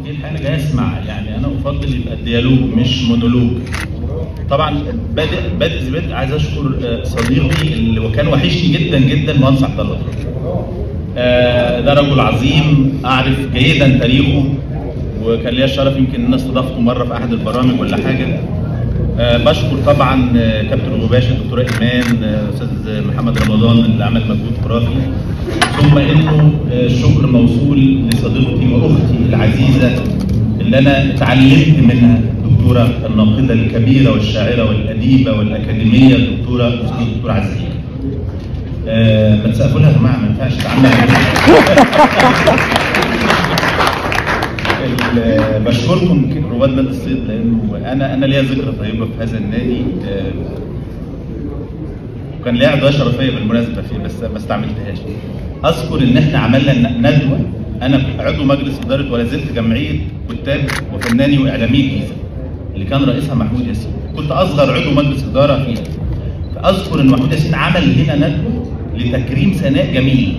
دي الحقيقه انا جاي اسمع يعني انا افضل يبقى الديالوج مش مونولوج طبعا بادئ بادئ بادئ عايز اشكر آه، صديقي اللي وكان وحشني جدا جدا مهندس عبد الله آه، ده رجل عظيم اعرف جيدا تاريخه وكان ليا الشرف يمكن ان انا استضفته مره في احد البرامج ولا حاجه آه، بشكر طبعا آه، كابتن غباشي الدكتور ايمان آه، استاذ محمد رمضان اللي عمل مجهود خرافي ثم انه آه، الشكر موصول لصديقتي واختي العزيزه اللي انا اتعلمت منها الدكتوره الناقده الكبيره والشاعره والاديبه والاكاديميه الدكتوره الاستاذه الدكتوره عزيزه آه، ما تسقفوا لها يا جماعه ما ينفعش تعمل ال- بشكركم ك- رواد نادي الصيد لانه انا انا ليا ذكرى طيبه في هذا النادي آه، وكان ليا عضويه شرفيه بالمناسبه فيه بس ما استعملتهاش اذكر ان احنا عملنا ن- ندوه انا عضو مجلس اداره ولا زلت جمعيه كتاب وفناني واعلامي الجيزه اللي كان رئيسها محمود ياسين كنت اصغر عضو مجلس اداره فيها فاذكر ان محمود ياسين عمل هنا ندوه لتكريم سناء جميل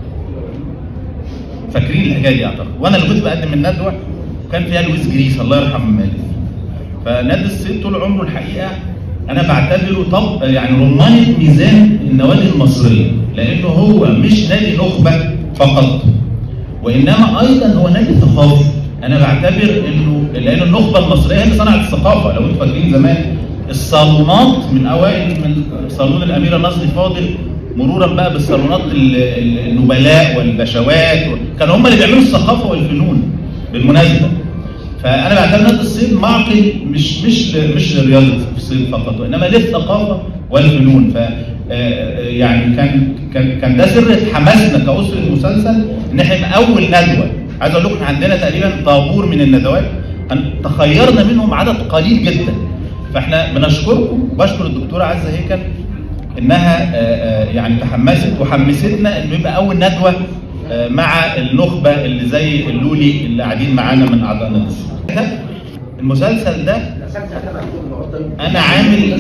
فاكرين الحكايه دي اعتقد وانا اللي كنت بقدم الندوه وكان فيها لويس جريس الله يرحمه مالك فنادي الصيد طول عمره الحقيقه انا بعتبره طب يعني رمانه ميزان النوادي المصريه لانه هو مش نادي نخبه فقط وانما ايضا هو نادي ثقافي انا بعتبر انه لان النخبه المصريه هي اللي صنعت الثقافه لو انتم فاكرين زمان الصالونات من اوائل من صالون الاميره نصري فاضل مرورا بقى بالصالونات ال- ال- النبلاء والبشوات كانوا هم اللي بيعملوا الثقافه والفنون بالمناسبه فانا بعتبر نادي الصيد معقل مش مش مش لرياضه الصيد فقط وانما للثقافه والفنون ف آه، يعني كان كان كان ده سر حماسنا كاسره المسلسل ان احنا يبقى اول ندوه عايز اقول لكم إحنا عندنا تقريبا طابور من الندوات هن- تخيرنا منهم عدد قليل جدا فاحنا بنشكركم وبشكر الدكتوره عزه هيكل انها آه، آه، يعني تحمست وحمستنا انه يبقى اول ندوه آه، مع النخبه اللي زي اللولي اللي قاعدين معانا من اعضاء نادي الصيد. ده المسلسل ده انا عامل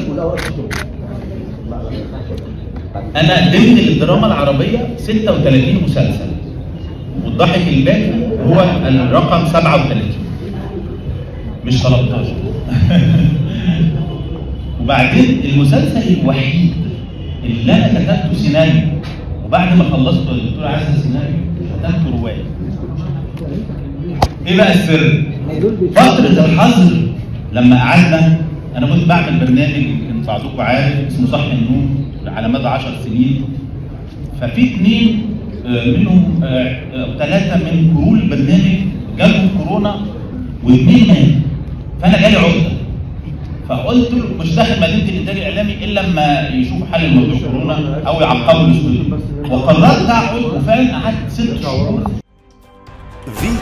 انا قدمت للدراما العربيه 36 مسلسل والضحك الباقي هو الرقم 37 مش 13 وبعدين المسلسل الوحيد اللي انا كتبته سيناريو وبعد ما خلصت الدكتور عايز سيناريو كتبته روايه ايه بقى السر؟ فترة الحظر لما قعدنا انا كنت بعمل برنامج يمكن بعضكم عارف اسمه صح النوم على مدى 10 سنين ففي اثنين آه، منهم ثلاثة من كرول البرنامج جالهم كورونا واثنين ماتوا فانا جالي عقدة فقلت له مش داخل مدينه الانتاج الاعلامي الا لما يشوفوا حل الموضوع كورونا او يعقبوا الاستوديو وقررت اقعد وفعلا قعدت ست شهور فيتو